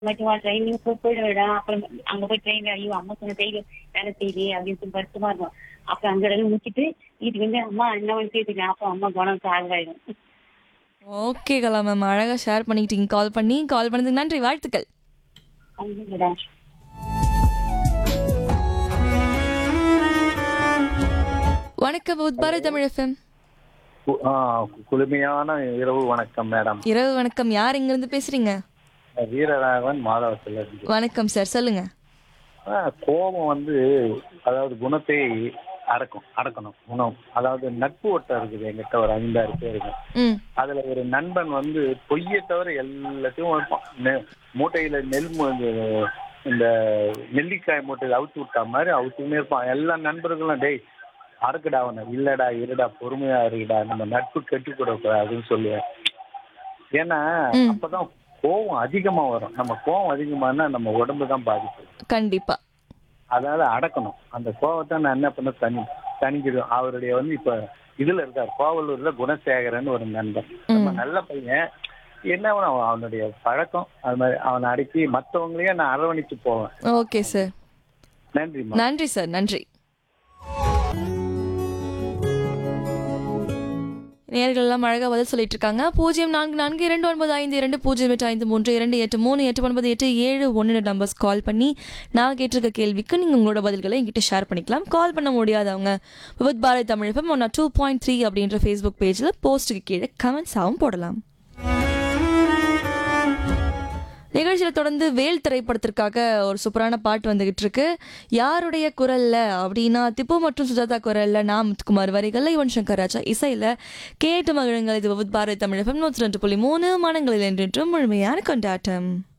மட்டுமா ட்ரைனிங் போயிடுவேடா அப்புறம் அங்க போய் ட்ரெயின்ல ஐயோ அம்மா சொன்ன ட்ரெயின் வேலை செய்யலையே அப்படின்னு சொல்லி வருத்தமா இருக்கும் அப்புறம் அங்க இருந்து முடிச்சிட்டு வீட்டுக்கு வந்து அம்மா என்ன வந்து சேர்த்துக்கலாம் அப்போ அம்மா குணம் சாகவாயிடும் ஓகே கலா மேம் அழகா ஷேர் பண்ணிக்கிட்டீங்க கால் பண்ணி கால் பண்ணதுக்கு நன்றி வாழ்த்துக்கள் அவ்வளவுதான் வணக்கம் உத்பார தமிழ் எஃப்எம் கு- ஆ, குளுமையான இரவு வணக்கம் மேடம் இரவு வணக்கம் யார் இங்க இருந்து பேசுறீங்க வீரராகவன் மாதவத்தில் இருந்து வணக்கம் சார் சொல்லுங்க ஆ, கோபம் வந்து அதாவது குணத்தை அடக்கும் அடக்கணும் குணம் அதாவது நட்பு வட்டம் இருக்குது எங்கிட்ட ஒரு ஐந்தாறு பேருக்கு ம் அதுல ஒரு நண்பன் வந்து பொய்யை தவிர எல்லாத்தையும் வைப்பான் நெ- மூட்டையில நெல் மு- இது, இந்த நெல்லிக்காய் மூட்டையில அவுத்து விட்டா மாதிரி அவுத்துமே இருப்பான் எல்லா நண்பர்களும் டேய் அறுக்குடா அவனை இல்லடா இருடா பொறுமையா இருக்குடா நம்ம நட்பு கெட்டு கூடாதுன்னு சொல்லுவேன் ஏன்னா ம். அப்பதான் கோவம் அதிகமா வரும் நம்ம கோவம் அதிகமானா நம்ம உடம்பு தான் பாதிக்கும் கண்டிப்பா அதனால அடக்கணும் அந்த கோவத்தை நான் என்ன பண்ண தனி தனிக்கிடும் அவருடைய வந்து இப்ப இதுல இருக்கார் கோவலூர்ல குணசேகரன் ஒரு நண்பன் ரொம்ப நல்ல பையன் என்ன அவன் அவனுடைய பழக்கம் அது மாதிரி அவனை அடக்கி மற்றவங்களையும் நான் அரவணைச்சு போவேன் ஓகே சார் நன்றிம்மா நன்றி சார் நன்றி நேர்கள் எல்லாம் அழகா பதில் சொல்லிட்டு இருக்காங்க பூஜ்ஜியம் நான்கு நான்கு இரண்டு ஒன்பது ஐந்து இரண்டு பூஜ்ஜியம் எட்டு ஐந்து மூன்று இரண்டு எட்டு மூணு எட்டு ஒன்பது எட்டு ஏழு ஒன்று நம்பர்ஸ் கால் பண்ணி நான் கேட்டிருக்க கேள்விக்கு நீங்கள் உங்களோட பதில்களை என்கிட்ட ஷேர் பண்ணிக்கலாம் கால் பண்ண முடியாதவங்க with Bharathi Tamilagam one two point three அப்படின்ற ஃபேஸ்புக் பேஜில் போஸ்ட்டுக்கு கீழே கமெண்ட்ஸாகவும் போடலாம் நிகழ்ச்சியில் தொடர்ந்து வேல் திரைப்படத்திற்காக ஒரு சூப்பரான பாட்டு வந்துகிட்டு இருக்கு யாருடைய குரல்ல அப்படின்னா திப்பு மற்றும் சுஜாதா குரல்ல நான் முத்துக்குமார் வரிகள்ல யுவன் சங்கர் ராஜா இசையில கேட்டு மகிழுங்கள் இது வித் பாரதி தமிழகம் நூற்றி ரெண்டு புள்ளி மூணு மனங்களில் என்றென்றும் முழுமையான கொண்டாட்டம்